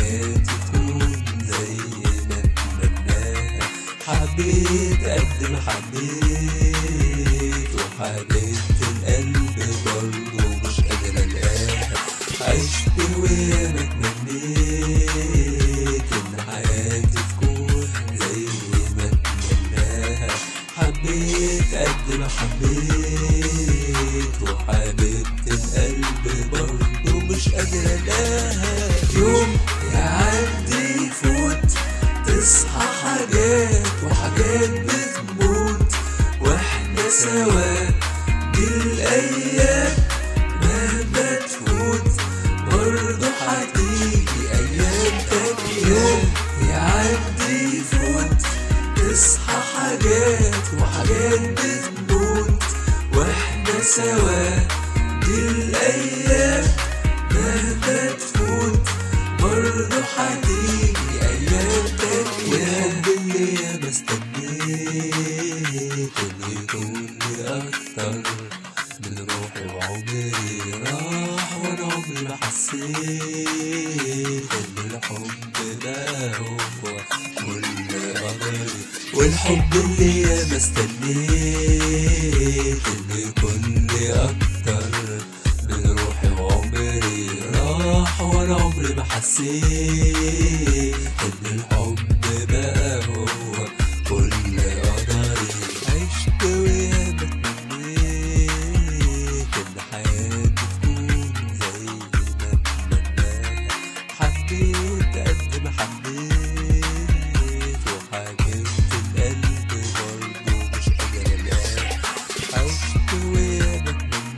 حياتي تكون زي ما اتمناها حبيت قد ما حبيت وحبيت القلب برضه مش قادر الاقاها عشت وياما اتمنيت ان حياتي تكون زي ما اتمناها حبيت قد ما حبيت وحبيت القلب برضه مش قادر الاقاها يوم يعدي يفوت تصحى حاجات وحاجات بتموت واحنا سوا دي الايام مهما تفوت برضه هتيجي ايام تانية يوم يعدي يفوت تصحى حاجات وحاجات بتموت واحنا سوا دي الايام مهما تفوت برضه هتيجي ايام تانية والحب اللي ياما استنيت انه يكون لي اكتر من روحي وعمري راح وانا عمري ما حسيت ان الحب ده هو كل قدري والحب اللي ياما استنيت انه يكون لي اكتر من روحي وعمري راح وانا عمري ما حسيت ان الحب بقى هو كل قدري عشت وياما اتمنيت ان حياتي تكون زي ما اتمناها حبيت قد ما حبيت وحبيت القلب برضه مش قادر الاقاها عشت وياما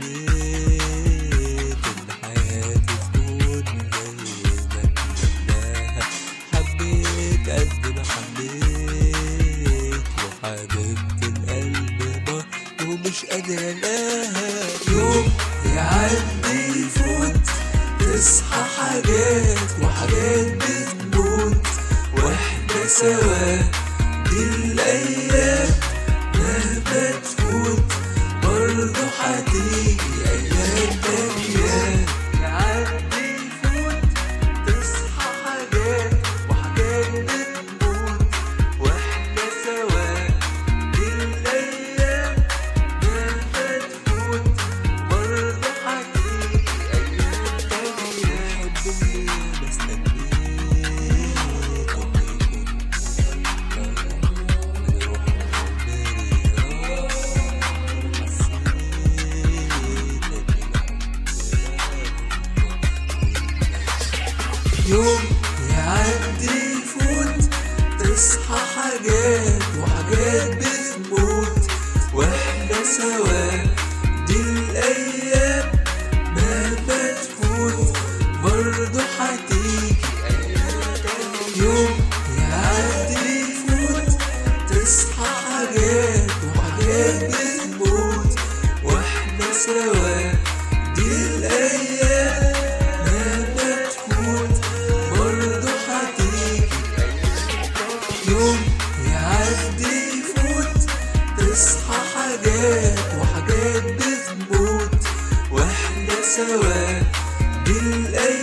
اتمنيت ان حياتي تكون زي ما اتمناها حبيت قد ما حبيت وحبيت القلب برضه مش قادر الاقاها يوم يعدي يفوت تصحى حاجات وحاجات بتموت واحنا سوا دي الايام مهما تفوت برضه هتيجي ايام تانية يعدي يفوت تصحى حاجات وحاجات بتموت واحنا سوا دي الايام مهما تفوت برضه هتيجي ايام تانية الحب اللي بستنيه انه يكون يوم يعدي يفوت تصحى حاجات وحاجات بتموت واحنا سوا دي الايام مهما تفوت برضه هتيجي ايام تانية يوم يعدي يفوت تصحى حاجات وحاجات بتموت واحنا سوا دي الايام مهما تفوت برضه هتيجي يوم يعدي يفوت تصحى حاجات وحاجات بتموت واحنا سوا دي الايام